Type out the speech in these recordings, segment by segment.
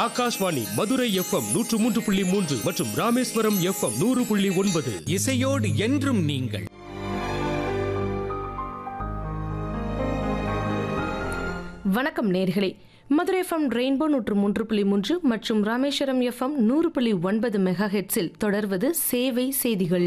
Akashvani Madurai FM நூற்று மூன்று புள்ளி மூன்று மற்றும் ராமேஸ்வரம் எஃப்எம் நூறு புள்ளி ஒன்பது இசையோடு என்றும் நீங்கள் வணக்கம் நேர்களே மதுரை எஃப்எம் ரெயின்போ நூற்று மூன்று புள்ளி மூன்று மற்றும் ராமேஸ்வரம் எஃப்எம் நூறு புள்ளி ஒன்பது மெகா ஹெட்ஸில் தொடர்வது சேவை செய்திகள்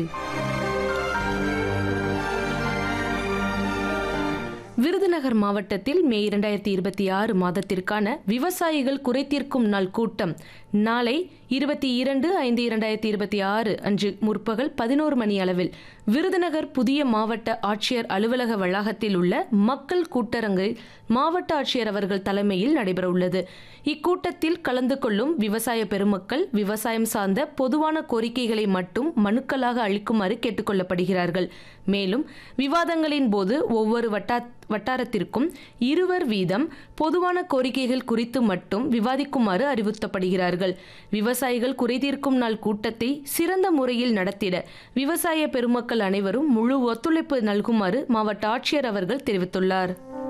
விருதுநகர் மாவட்டத்தில் மே இரண்டாயிரத்தி இருபத்தி ஆறு மாதத்திற்கான விவசாயிகள் குறைதீர்க்கும் நாள் கூட்டம் நாளை இருபத்தி இரண்டு ஐந்து இரண்டாயிரத்தி இருபத்தி ஆறு அன்று முற்பகல் பதினோரு மணி அளவில் விருதுநகர் புதிய மாவட்ட ஆட்சியர் அலுவலக வளாகத்தில் உள்ள மக்கள் கூட்டரங்கில் மாவட்ட ஆட்சியர் அவர்கள் தலைமையில் நடைபெறவுள்ளது இக்கூட்டத்தில் கலந்து கொள்ளும் விவசாய பெருமக்கள் விவசாயம் சார்ந்த பொதுவான கோரிக்கைகளை மட்டும் மனுக்களாக அளிக்குமாறு கேட்டுக்கொள்ளப்படுகிறார்கள் மேலும் விவாதங்களின் போது ஒவ்வொரு வட்டா வட்டாரத்திற்கும் இருவர் வீதம் பொதுவான கோரிக்கைகள் குறித்து மட்டும் விவாதிக்குமாறு அறிவுறுத்தப்படுகிறார்கள் விவசாயிகள் குறைதீர்க்கும் நாள் கூட்டத்தை சிறந்த முறையில் நடத்திட விவசாய பெருமக்கள் அனைவரும் முழு ஒத்துழைப்பு நல்குமாறு மாவட்ட ஆட்சியர் அவர்கள் தெரிவித்துள்ளார்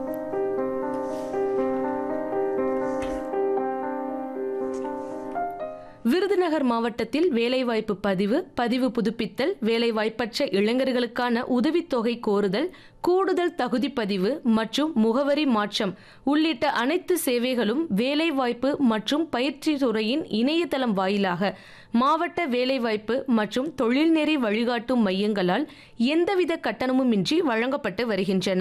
விருதுநகர் மாவட்டத்தில் வேலைவாய்ப்பு பதிவு பதிவு புதுப்பித்தல் வேலைவாய்ப்பற்ற இளைஞர்களுக்கான உதவித்தொகை கோருதல் கூடுதல் தகுதி பதிவு மற்றும் முகவரி மாற்றம் உள்ளிட்ட அனைத்து சேவைகளும் வேலைவாய்ப்பு மற்றும் பயிற்சி துறையின் இணையதளம் வாயிலாக மாவட்ட வேலைவாய்ப்பு மற்றும் தொழில்நெறி வழிகாட்டும் மையங்களால் எந்தவித கட்டணமுமின்றி வழங்கப்பட்டு வருகின்றன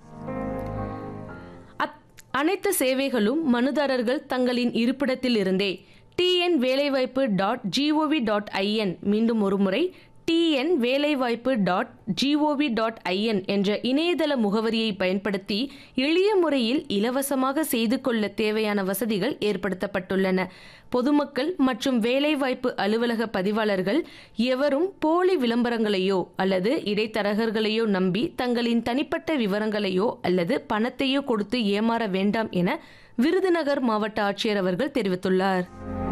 அத்- அனைத்து சேவைகளும் மனுதாரர்கள் தங்களின் இருப்பிடத்தில் இருந்தே டிஎன் வேலைவாய்ப்பு டாட் ஜிஓவி டாட் ஐஎன் மீண்டும் ஒருமுறை டிஎன் வேலைவாய்ப்பு டாட் ஜிஓவி டாட் ஐஎன் என்ற இணையதள முகவரியை பயன்படுத்தி எளிய முறையில் இலவசமாக செய்து கொள்ள தேவையான வசதிகள் ஏற்படுத்தப்பட்டுள்ளன பொதுமக்கள் மற்றும் வேலைவாய்ப்பு அலுவலக பதிவாளர்கள் எவரும் போலி விளம்பரங்களையோ அல்லது இடைத்தரகர்களையோ நம்பி தங்களின் தனிப்பட்ட விவரங்களையோ அல்லது பணத்தையோ கொடுத்து ஏமாற வேண்டாம் என விருதுநகர் மாவட்ட ஆட்சியர் அவர்கள் தெரிவித்துள்ளார்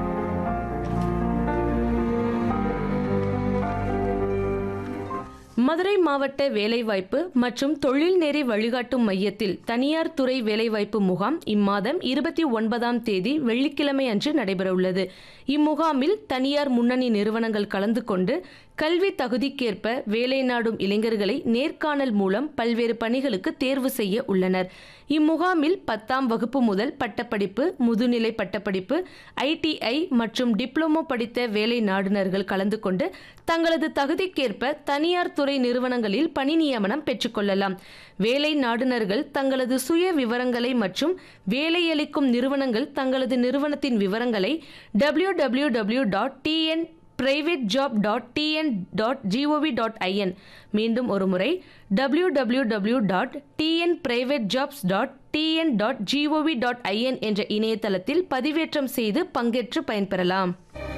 மதுரை மாவட்ட வேலைவாய்ப்பு மற்றும் தொழில்நெறி வழிகாட்டும் மையத்தில் தனியார் துறை வேலைவாய்ப்பு முகாம் இம்மாதம் இருபத்தி ஒன்பதாம் தேதி வெள்ளிக்கிழமை அன்று நடைபெறவுள்ளது இம்முகாமில் தனியார் முன்னணி நிறுவனங்கள் கலந்து கொண்டு கல்வி தகுதிக்கேற்ப வேலை நாடும் இளைஞர்களை நேர்காணல் மூலம் பல்வேறு பணிகளுக்கு தேர்வு செய்ய உள்ளனர் இம்முகாமில் பத்தாம் வகுப்பு முதல் பட்டப்படிப்பு முதுநிலை பட்டப்படிப்பு ஐடிஐ மற்றும் டிப்ளமோ படித்த வேலை நாடுனர்கள் கலந்து கொண்டு தங்களது தகுதிக்கேற்ப தனியார் துறை நிறுவனங்களில் பணி நியமனம் பெற்றுக்கொள்ளலாம் வேலை நாடுனர்கள் தங்களது சுய விவரங்களை மற்றும் வேலையளிக்கும் நிறுவனங்கள் தங்களது நிறுவனத்தின் விவரங்களை W W W dot TN private job dot TN dot GOV dot IN மீண்டும் ஒருமுறை W W W dot TN private jobs dot TN dot GOV dot IN என்ற இணையதளத்தில் பதிவேற்றம் செய்து பங்கேற்று பயன்பெறலாம்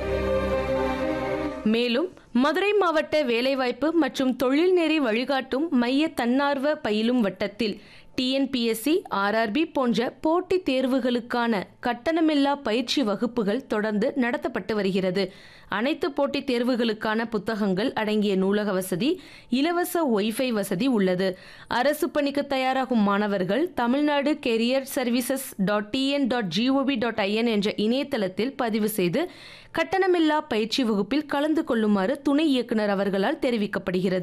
மேலும் மதுரை மாவட்ட வேலைவாய்ப்பு மற்றும் தொழில்நெறி வழிகாட்டும் மைய தன்னார்வ பயிலும் வட்டத்தில் டிஎன்பிஎஸ்சி ஆர்ஆர்பி போன்ற போட்டித் தேர்வுகளுக்கான கட்டணமில்லா பயிற்சி வகுப்புகள் தொடர்ந்து நடத்தப்பட்டு வருகிறது அனைத்து போட்டித் தேர்வுகளுக்கான புத்தகங்கள் அடங்கிய நூலக வசதி இலவச ஒய்ஃபை வசதி உள்ளது அரசு பணிக்கு தயாராகும் மாணவர்கள் Tamil Nadu career services dot TN dot GOV dot IN என்ற இணையதளத்தில் பதிவு செய்து கட்டணமில்லா பயிற்சி வகுப்பில் கலந்து கொள்ளுமாறு துணை இயக்குனர் அவர்களால் தெரிவிக்கப்படுகிறது